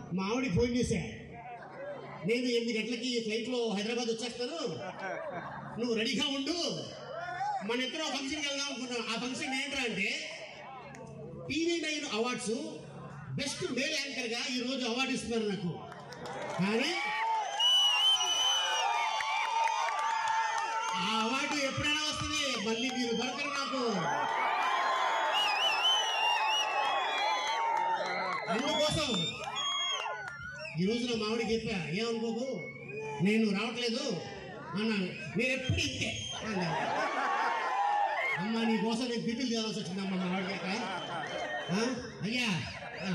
మా ఆవిడకి ఫోన్ చేశా నేను ఎనిమిది గంటలకి ఫ్లైట్లో హైదరాబాద్ వచ్చేస్తాను నువ్వు రెడీగా ఉండు మన ఇద్దరు ఫంక్షన్కి వెళ్దాం అనుకున్నాం ఆ ఫంక్షన్ ఏంట్రా అంటే TV nine awards best male యాంకర్గా ఈరోజు అవార్డు ఇస్తున్నారు నాకు కానీ ఆ అవార్డు ఎప్పుడైనా వస్తుంది మళ్ళీ మీరు దొరకరు నాకు అందుకోసం ఈ రోజు నా మామిడికి చెప్పా ఏమనుకోకు నేను రావట్లేదు అన్నాను మీరు ఎప్పుడు ఇంతే అన్నాను అమ్మ నీ కోసం నేను బిడ్డలు చేయాల్సి వచ్చింది అమ్మ మా వాడికి ఆ? అయ్యా ఆ.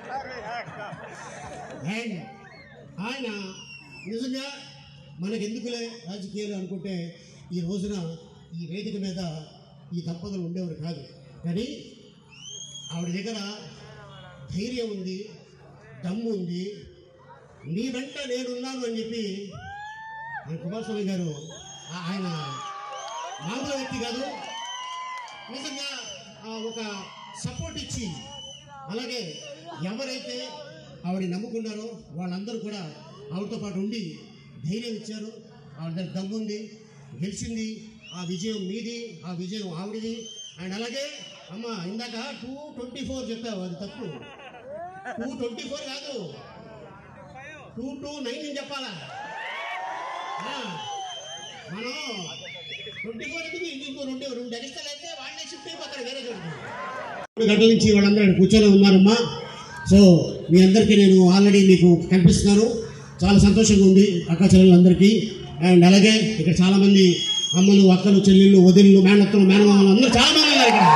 ఆయన ఆయన నిజంగా మనకెందుకులే రాజకీయాలు అనుకుంటే ఈ రోజున ఈ వేదిక మీద ఈ దంపతులు ఉండేవారు కాదు కానీ ఆవిడ దగ్గర ధైర్యం ఉంది దమ్ము ఉంది నీ వెంట నేనున్నాను అని చెప్పి ఆయన కుమారస్వామి గారు ఆ- ఆయన మామూలు వ్యక్తి కాదు నిజంగా ఆ ఒక సపోర్ట్ ఇచ్చి అలాగే ఎవరైతే ఆవిడ నమ్ముకున్నారో వాళ్ళందరూ కూడా ఆవిడతో పాటు ఉండి ధైర్యం ఇచ్చారు ఆవిడ దగ్గర దమ్ముంది గెలిచింది ఆ విజయం మీది ఆ విజయం ఆవిడది అండ్ అలాగే అమ్మ ఇందాక టూ ట్వంటీ ఫోర్ చెప్పావు అది తప్పు టూ ట్వంటీ ఫోర్ కాదు టూ టూ నైన్ చెప్పాలా ఆ, మనం ట్వంటీ ఫోర్ ఎందుకు ఇంకో రెండు రెండు ఎక్స్ట్రా అయితే వాళ్ళే షిఫ్ట్ అయిపోతారు వేరే చోటుకి మూడు గంటల నుంచి వాళ్ళందరూ ఇక్కడ కూర్చొని ఉన్నారమ్మా సో మీ అందరికీ నేను ఆల్రెడీ మీకు కనిపిస్తున్నాను చాలా సంతోషంగా ఉంది అక్క చెల్లెలందరికీ అండ్ అలాగే ఇక్కడ చాలా మంది అమ్మలు అక్కలు చెల్లెళ్ళు వదిళ్ళు మేనత్తలు మేనమామలు అందరూ చాలా మంది ఉన్నారు ఇక్కడ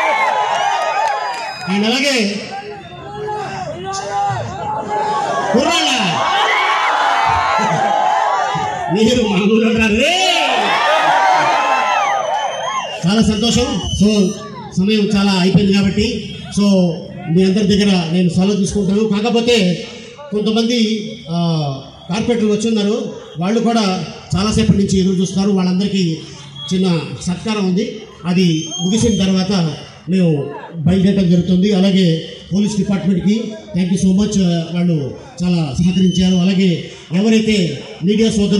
అండ్ అలాగే కుర్రాళ్ళ మీరు మామూలు అంటారు రే చాలా సంతోషం సో సమయం చాలా అయిపోయింది కాబట్టి సో మీ అందరి దగ్గర నేను సెలవు తీసుకుంటాను కాకపోతే కొంతమంది ఆ, కార్పొరేటర్లు వచ్చి ఉన్నారు వాళ్ళు కూడా చాలాసేపటి నుంచి ఎదురు చూస్తారు వాళ్ళందరికీ చిన్న సత్కారం ఉంది అది ముగిసిన తర్వాత మేము బయలుదేరడం జరుగుతుంది అలాగే పోలీస్ డిపార్ట్మెంట్కి థ్యాంక్ యూ సో మచ్ వాళ్ళు చాలా సహకరించారు అలాగే ఎవరైతే మీడియా సోదరు